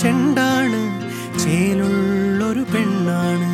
ചെണ്ടാണ് ചേലുള്ളൊരു പെണ്ണാണ്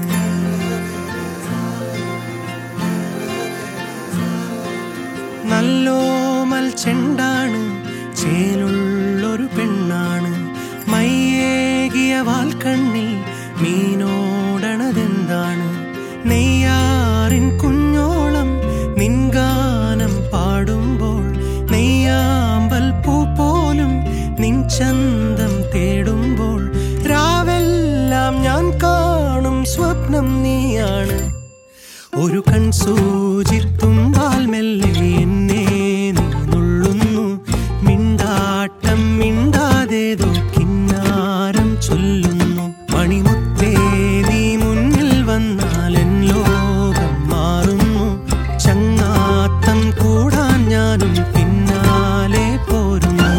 നല്ലോമൽ ചെണ്ടാണ് ചേലുള്ളൊരു പെണ്ണാണ് മയ്യേകിയ വാൽക്കണ്ണിൽ മീനോടണതെന്താണ് നെയ്യാറിൻ കുഞ്ഞോളം നിൻഗാനം പാടുമ്പോൾ നെയ്യാമ്പൽ പൂ പോലും നിൻ ചന്തം തേടുമ്പോൾ രാവെല്ലാം ഞാൻ കാണും സ്വപ്നം നീയാണ് ഒരു കൺസൂചിത്തുമ്പാൽ മെല്ലെ എന്നെ നീ നുള്ളുന്നു മിണ്ടാട്ടം മിണ്ടാതേതോ കിന്നാരം ചൊല്ലുന്നു മണിമുത്തേ നീ മുന്നിൽ വന്നാൽ എൻ ലോകം മാറുന്നു ചങ്ങാത്തം കൂടാൻ ഞാനും പിന്നാലെ പോരുന്നു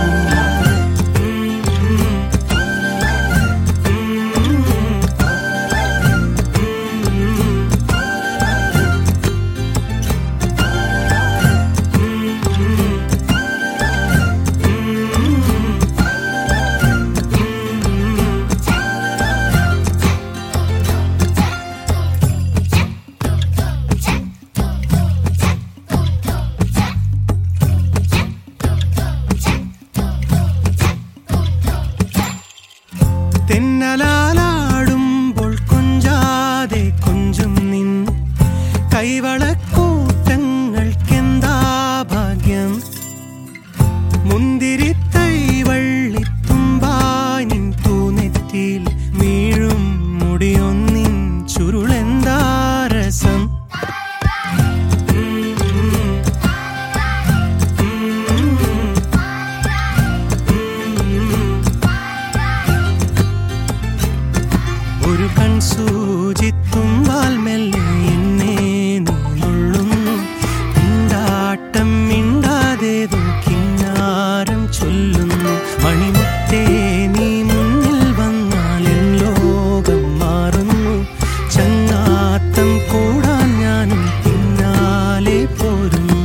തെന്നലാലാടുമ്പോൾ കൊഞ്ചാതെ കൊഞ്ചും നിൻ കൈവളക്കൂട്ടങ്ങൾക്കെന്താ ഭാഗ്യം മുന്തിരിത്തൈ വള്ളിത്തുമ്പായി നിൻ തൂനെറ്റിൽ വീഴും മുടിയൊന്നിൻ ചുരുളെന്താ രസം ഒരു കൺസൂചിത്തുമ്പാൽ മെല്ലെ എന്നെ നീ നുള്ളുന്നു മിണ്ടാട്ടം മിണ്ടാതേതോ കിന്നാരം ചൊല്ലുന്നു മണിമുത്തേ നീ മുന്നിൽ വന്നാൽ എൻ ലോകം മാറുന്നു ചങ്ങാത്തം കൂടാൻ ഞാനും പിന്നാലെ പോരുന്നു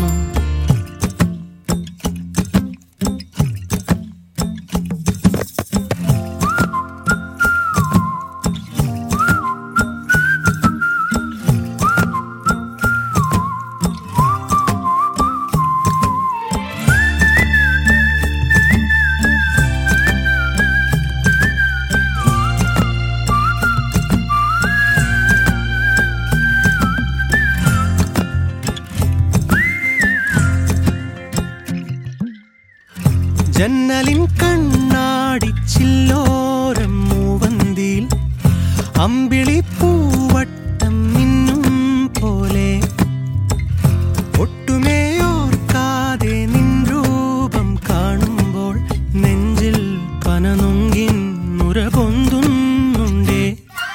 ജന്നലിൻ കണ്ണാടി ചില്ലോരം മൂവന്തിയിൽ അമ്പിളി പൂവട്ടം മിന്നും പോലെ ഒട്ടുമേ ഓർക്കാതെ നിൻ രൂപം കാണുമ്പോൾ നെഞ്ചിൽ പനനൊങ്കിൻ നുര പൊന്തുന്നുണ്ടേ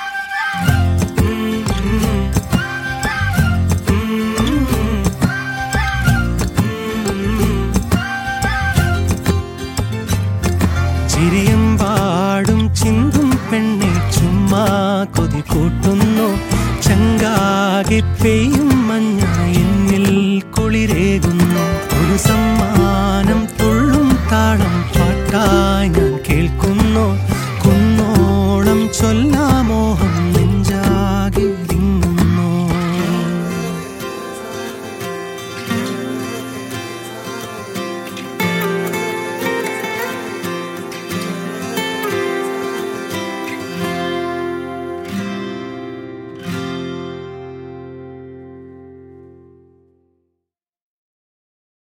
ചിരിയും പാടും ചിന്തും പെണ്ണെ ചുമ്മാ കൊതി കൂട്ടുന്നു ചങ്കാകെ പെയ്യും മഞ്ഞ എന്നിൽ കുളിരേകുന്നു